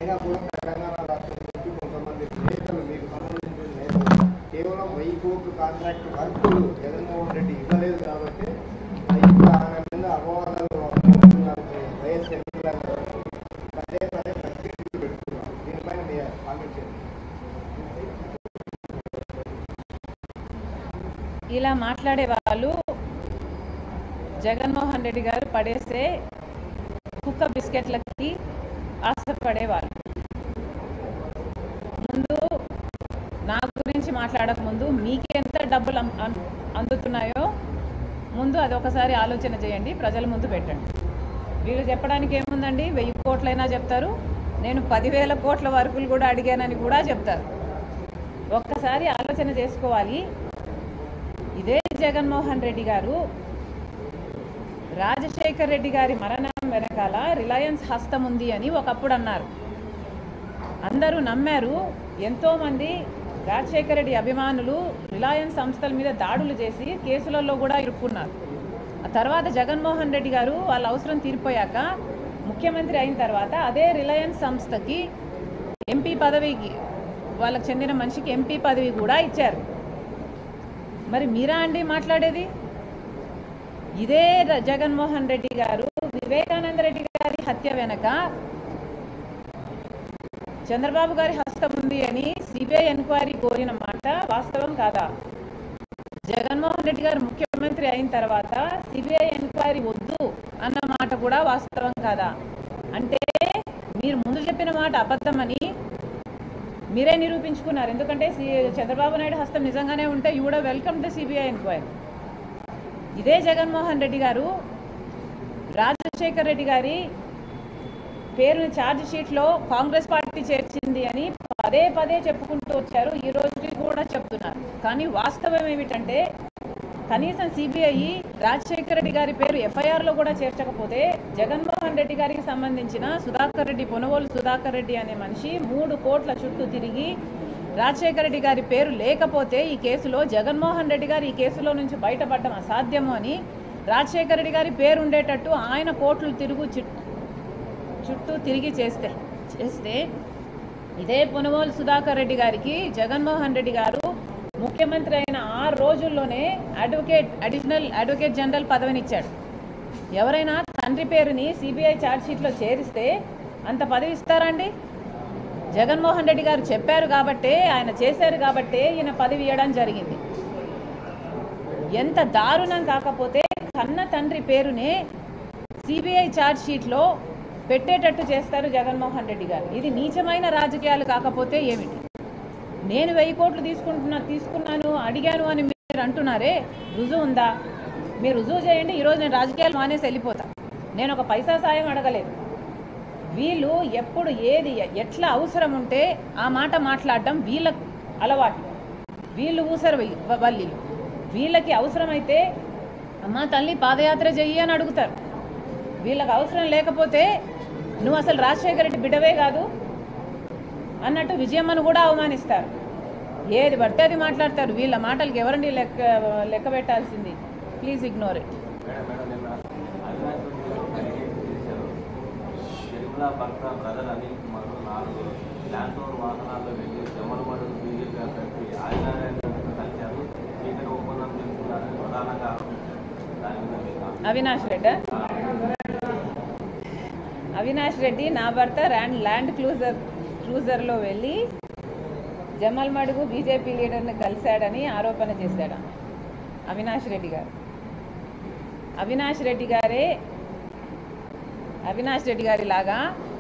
అయినా కూడా తెలంగాణ రాష్ట్రం నుంచి కొంతమంది నేతలు మీకు సంబంధించిన నేతలు కేవలం వెయ్యి కోట్లు కాంట్రాక్ట్ వర్కులు జగన్మోహన్ రెడ్డి ఇవ్వలేదు కాబట్టి ఇప్పుడు ఆయన మీద అపవాదాలు మోపుతున్నారు వైఎస్ ఎన్నికల పదే పదే ప్రశ్నించి పెడుతున్నారు దీనిపైన మీ కామెంట్ చేయండి ఇలా మాట్లాడే వాళ్ళు జగన్మోహన్ రెడ్డి గారు పడేసే కుక్క బిస్కెట్లకి ఆశపడేవాళ్ళు ముందు నా గురించి మాట్లాడక ముందు మీకెంత డబ్బులు అం- అం- అందుతున్నాయో ముందు అది ఒకసారి ఆలోచన చేయండి ప్రజల ముందు పెట్టండి వీళ్ళు చెప్పడానికి ఏముందండి వెయ్యి కోట్లైనా చెప్తారు నేను పదివేల కోట్ల వరకులు కూడా అడిగానని కూడా చెప్తారు ఒక్కసారి ఆలోచన చేసుకోవాలి ఇదే జగన్మోహన్ రెడ్డి గారు రాజశేఖర్ రెడ్డి గారి మరణం వెనకాల రిలయన్స్ హస్తం ఉంది అని ఒకప్పుడు అన్నారు అందరూ నమ్మారు ఎంతోమంది రాజశేఖర రెడ్డి అభిమానులు రిలయన్స్ సంస్థల మీద దాడులు చేసి కేసులలో కూడా ఇరుక్కున్నారు ఆ తర్వాత జగన్మోహన్ రెడ్డి గారు వాళ్ళ అవసరం తీరిపోయాక ముఖ్యమంత్రి అయిన తర్వాత అదే రిలయన్స్ సంస్థకి ఎంపీ పదవికి వాళ్ళకి చెందిన మనిషికి ఎంపీ పదవి కూడా ఇచ్చారు మరి మీరా అండి మాట్లాడేది ఇదే ర- జగన్మోహన్ రెడ్డి గారు వివేకానంద రెడ్డి గారి హత్య వెనక చంద్రబాబు గారి హస్తం ఉంది అని సిబిఐ ఎంక్వైరీ కోరిన మాట వాస్తవం కాదా జగన్మోహన్ రెడ్డి గారు ముఖ్యమంత్రి అయిన తర్వాత సిబిఐ ఎంక్వైరీ వద్దు అన్న మాట కూడా వాస్తవం కాదా అంటే మీరు ముందు చెప్పిన మాట అబద్ధమని మీరే నిరూపించుకున్నారు ఎందుకంటే సి చంద్రబాబు నాయుడు హస్తం నిజంగానే ఉంటే యూ కూడా వెల్కమ్ ద సిబిఐ ఎంక్వైరీ ఇదే జగన్మోహన్ రెడ్డి గారు రాజశేఖర్ రెడ్డి గారి పేరుని ఛార్జ్ షీట్లో కాంగ్రెస్ పార్టీ చేర్చింది అని పదే పదే చెప్పుకుంటూ వచ్చారు ఈ రోజుకి కూడా చెప్తున్నారు కానీ వాస్తవం ఏమిటంటే కనీసం సిబిఐ రాజశేఖర రెడ్డి గారి పేరు ఎఫ్ఐఆర్లో కూడా చేర్చకపోతే జగన్మోహన్ రెడ్డి గారికి సంబంధించిన సుధాకర్ రెడ్డి పొనవోలు సుధాకర్ రెడ్డి అనే మనిషి మూడు కోట్ల చుట్టూ తిరిగి రాజశేఖర రెడ్డి గారి పేరు లేకపోతే ఈ కేసులో జగన్మోహన్ రెడ్డి గారు ఈ కేసులో నుంచి బయటపడడం అసాధ్యము అని రాజశేఖర రెడ్డి గారి పేరు ఉండేటట్టు ఆయన కోట్లు తిరుగు చుట్టూ చుట్టూ తిరిగి చేస్తే చేస్తే ఇదే పొనవోలు సుధాకర్ రెడ్డి గారికి జగన్మోహన్ రెడ్డి గారు ముఖ్యమంత్రి అయిన ఆరు రోజుల్లోనే అడ్వకేట్ అడిషనల్ అడ్వకేట్ జనరల్ పదవినిచ్చాడు ఎవరైనా తండ్రి పేరుని సిబిఐ ఛార్జ్షీట్లో చేరిస్తే అంత పదవి ఇస్తారండి జగన్మోహన్ రెడ్డి గారు చెప్పారు కాబట్టే ఆయన చేశారు కాబట్టే ఈయన పదవి ఇవ్వడం జరిగింది ఎంత దారుణం కాకపోతే కన్న తండ్రి పేరునే సిబిఐ ఛార్జ్ షీట్లో పెట్టేటట్టు చేస్తారు జగన్మోహన్ రెడ్డి గారు ఇది నీచమైన రాజకీయాలు కాకపోతే ఏమిటి నేను వెయ్యి కోట్లు తీసుకుంటున్నా తీసుకున్నాను అడిగాను అని మీరు అంటున్నారే రుజువు ఉందా మీరు రుజువు చేయండి ఈరోజు నేను రాజకీయాలు మానేసి వెళ్ళిపోతా నేను ఒక పైసా సాయం అడగలేదు వీళ్ళు ఎప్పుడు ఏది ఎట్లా అవసరం ఉంటే ఆ మాట మాట్లాడడం వీళ్ళ అలవాటు వీళ్ళు ఊసరు వల్లీలు వీళ్ళకి అవసరమైతే అమ్మ తల్లి పాదయాత్ర చెయ్యి అని అడుగుతారు వీళ్ళకి అవసరం లేకపోతే నువ్వు అసలు రాజశేఖర రెడ్డి బిడ్డవే కాదు అన్నట్టు విజయమ్మను కూడా అవమానిస్తారు ఏది పడితే అది మాట్లాడతారు వీళ్ళ మాటలకి ఎవరండి లెక్క లెక్క పెట్టాల్సింది please ignore it madam madam నిన్న అవినాష్ రెడ్డి చేశారు తిరుమల భక్త బ్రదర్ అనిల్ కుమార్ నాలుగు ల్యాండ్ ఓవర్ వాహనాల్లో వెళ్ళి జమ్మలమడు బీజేపీ అభ్యర్థి ఆదినారాయణ కలిశారు చీకటి ఒప్పందం చేసుకున్నారని ప్రధానంగా ఆరోపించారు దాని మీద మీకు అవినాష్ రెడ్డా అవినాష్ రెడ్డి నా భర్త ల్యాండ్ ల్యాండ్ క్లూజర్ క్రూజర్లో వెళ్ళి జమల్ మడుగు బీజేపీ లీడర్ని కలిశాడని ఆరోపణ చేశాడు అవినాష్ రెడ్డి గారు అవినాష్ రెడ్డి గారే అవినాష్ రెడ్డి గారి లాగా